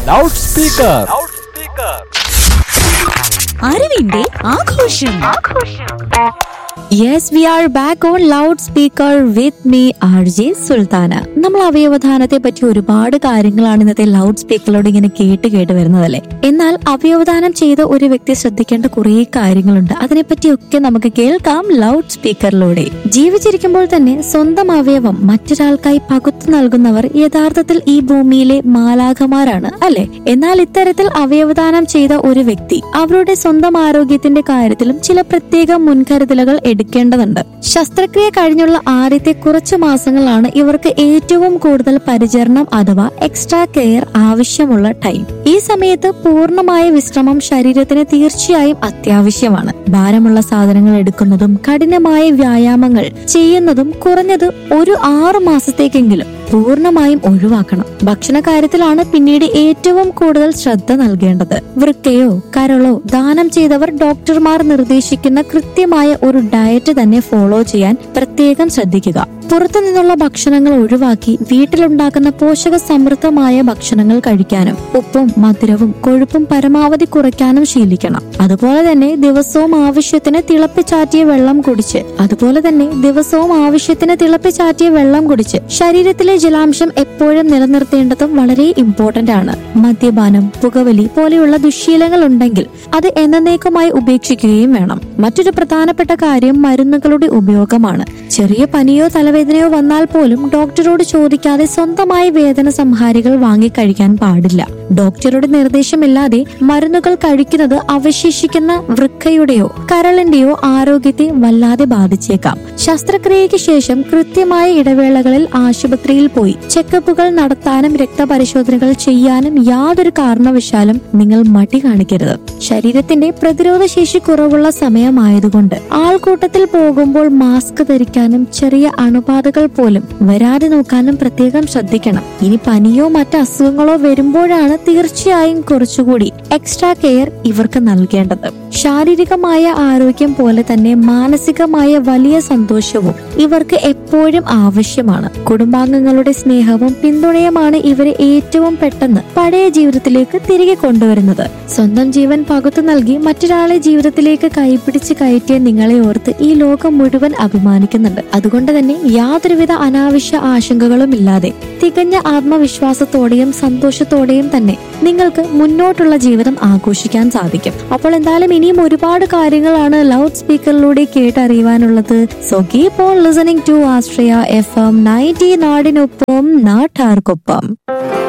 loud speaker അറിവിന്റെ ആഘോഷം yes we are back on loud speaker with me R J Sultana നമ്മൾ അവയവദാനത്തെ പറ്റി ഒരുപാട് കാര്യങ്ങളാണ് ഇന്നത്തെ ലൗഡ് സ്പീക്കറിലൂടെ ഇങ്ങനെ കേട്ട് കേട്ട് വരുന്നതല്ലേ എന്നാൽ അവയവദാനം ചെയ്ത ഒരു വ്യക്തി ശ്രദ്ധിക്കേണ്ട കുറേ കാര്യങ്ങളുണ്ട് അതിനെപ്പറ്റിയൊക്കെ നമുക്ക് കേൾക്കാം ലൗഡ് സ്പീക്കറിലൂടെ ജീവിച്ചിരിക്കുമ്പോൾ തന്നെ സ്വന്തം അവയവം മറ്റൊരാൾക്കായി പകുത്തു നൽകുന്നവർ യഥാർത്ഥത്തിൽ ഈ ഭൂമിയിലെ മാലാഖമാരാണ് അല്ലെ എന്നാൽ ഇത്തരത്തിൽ അവയവദാനം ചെയ്ത ഒരു വ്യക്തി അവരുടെ സ്വന്തം ആരോഗ്യത്തിന്റെ കാര്യത്തിലും ചില പ്രത്യേക മുൻകരുതലുകൾ എടുക്കേണ്ടതുണ്ട് ശസ്ത്രക്രിയ കഴിഞ്ഞുള്ള ആദ്യത്തെ കുറച്ചു മാസങ്ങളാണ് ഇവർക്ക് ഏറ്റവും കൂടുതൽ പരിചരണം അഥവാ എക്സ്ട്രാ കെയർ ആവശ്യമുള്ള ടൈം ഈ സമയത്ത് പൂർണ്ണമായ വിശ്രമം ശരീരത്തിന് തീർച്ചയായും അത്യാവശ്യമാണ് ഭാരമുള്ള സാധനങ്ങൾ എടുക്കുന്നതും കഠിനമായ വ്യായാമങ്ങൾ ചെയ്യുന്നതും കുറഞ്ഞത് ഒരു ആറു മാസത്തേക്കെങ്കിലും പൂർണ്ണമായും ഒഴിവാക്കണം ഭക്ഷണ കാര്യത്തിലാണ് പിന്നീട് ഏറ്റവും കൂടുതൽ ശ്രദ്ധ നൽകേണ്ടത് വൃക്കയോ കരളോ ദാനം ചെയ്തവർ ഡോക്ടർമാർ നിർദ്ദേശിക്കുന്ന കൃത്യമായ ഒരു ഡയറ്റ് തന്നെ ഫോളോ ചെയ്യാൻ പ്രത്യേകം ശ്രദ്ധിക്കുക പുറത്തു നിന്നുള്ള ഭക്ഷണങ്ങൾ ഒഴിവാക്കി വീട്ടിലുണ്ടാക്കുന്ന പോഷക സമൃദ്ധമായ ഭക്ഷണങ്ങൾ കഴിക്കാനും ഉപ്പും മധുരവും കൊഴുപ്പും പരമാവധി കുറയ്ക്കാനും ശീലിക്കണം അതുപോലെ തന്നെ ദിവസവും ആവശ്യത്തിന് തിളപ്പിച്ചാറ്റിയ വെള്ളം കുടിച്ച് അതുപോലെ തന്നെ ദിവസവും ആവശ്യത്തിന് തിളപ്പിച്ചാറ്റിയ വെള്ളം കുടിച്ച് ശരീരത്തിലെ ജലാംശം എപ്പോഴും നിലനിർത്തേണ്ടതും വളരെ ഇമ്പോർട്ടന്റ് ആണ് മദ്യപാനം പുകവലി പോലെയുള്ള ദുശ്ശീലങ്ങൾ ഉണ്ടെങ്കിൽ അത് എന്നേക്കുമായി ഉപേക്ഷിക്കുകയും വേണം മറ്റൊരു പ്രധാനപ്പെട്ട കാര്യം മരുന്നുകളുടെ ഉപയോഗമാണ് ചെറിയ പനിയോ തലവേദനയോ വന്നാൽ പോലും ഡോക്ടറോട് ചോദിക്കാതെ സ്വന്തമായി വേദന സംഹാരികൾ വാങ്ങിക്കഴിക്കാൻ പാടില്ല ഡോക്ടറുടെ നിർദ്ദേശമില്ലാതെ മരുന്നുകൾ കഴിക്കുന്നത് അവശേഷിക്കുന്ന വൃക്കയുടെയോ കരളിന്റെയോ ആരോഗ്യത്തെ വല്ലാതെ ബാധിച്ചേക്കാം ശസ്ത്രക്രിയയ്ക്ക് ശേഷം കൃത്യമായ ഇടവേളകളിൽ ആശുപത്രിയിൽ പോയി ചെക്കപ്പുകൾ നടത്താനും രക്തപരിശോധനകൾ ചെയ്യാനും യാതൊരു കാരണവശാലും നിങ്ങൾ മടി കാണിക്കരുത് ശരീരത്തിന്റെ പ്രതിരോധ ശേഷി കുറവുള്ള സമയമായതുകൊണ്ട് ആൾക്കൂട്ടത്തിൽ പോകുമ്പോൾ മാസ്ക് ധരിക്കാനും ചെറിയ അണുബാധകൾ പോലും വരാതെ നോക്കാനും പ്രത്യേകം ശ്രദ്ധിക്കണം ഇനി പനിയോ മറ്റ് അസുഖങ്ങളോ വരുമ്പോഴാണ് തീർച്ചയായും കുറച്ചുകൂടി എക്സ്ട്രാ കെയർ ഇവർക്ക് നൽകേണ്ടത് ശാരീരികമായ ആരോഗ്യം പോലെ തന്നെ മാനസികമായ വലിയ സന്തോഷവും ഇവർക്ക് എപ്പോഴും ആവശ്യമാണ് കുടുംബാംഗങ്ങളുടെ സ്നേഹവും പിന്തുണയുമാണ് ഇവരെ ഏറ്റവും പെട്ടെന്ന് പഴയ ജീവിതത്തിലേക്ക് തിരികെ കൊണ്ടുവരുന്നത് സ്വന്തം ജീവൻ പകുത്തു നൽകി മറ്റൊരാളെ ജീവിതത്തിലേക്ക് കൈപിടിച്ച് കയറ്റിയ നിങ്ങളെ ഓർത്ത് ഈ ലോകം മുഴുവൻ അഭിമാനിക്കുന്നുണ്ട് അതുകൊണ്ട് തന്നെ യാതൊരുവിധ അനാവശ്യ ആശങ്കകളും ഇല്ലാതെ തികഞ്ഞ ആത്മവിശ്വാസത്തോടെയും സന്തോഷത്തോടെയും തന്നെ നിങ്ങൾക്ക് മുന്നോട്ടുള്ള ജീവിതം ആഘോഷിക്കാൻ സാധിക്കും അപ്പോൾ എന്തായാലും ഇനിയും ഒരുപാട് കാര്യങ്ങളാണ് ലൗഡ് സ്പീക്കറിലൂടെ കേട്ടറിയുവാനുള്ളത് so keep on listening to Austria F M ninety നാടിനൊപ്പം നാട്ടാർക്കൊപ്പം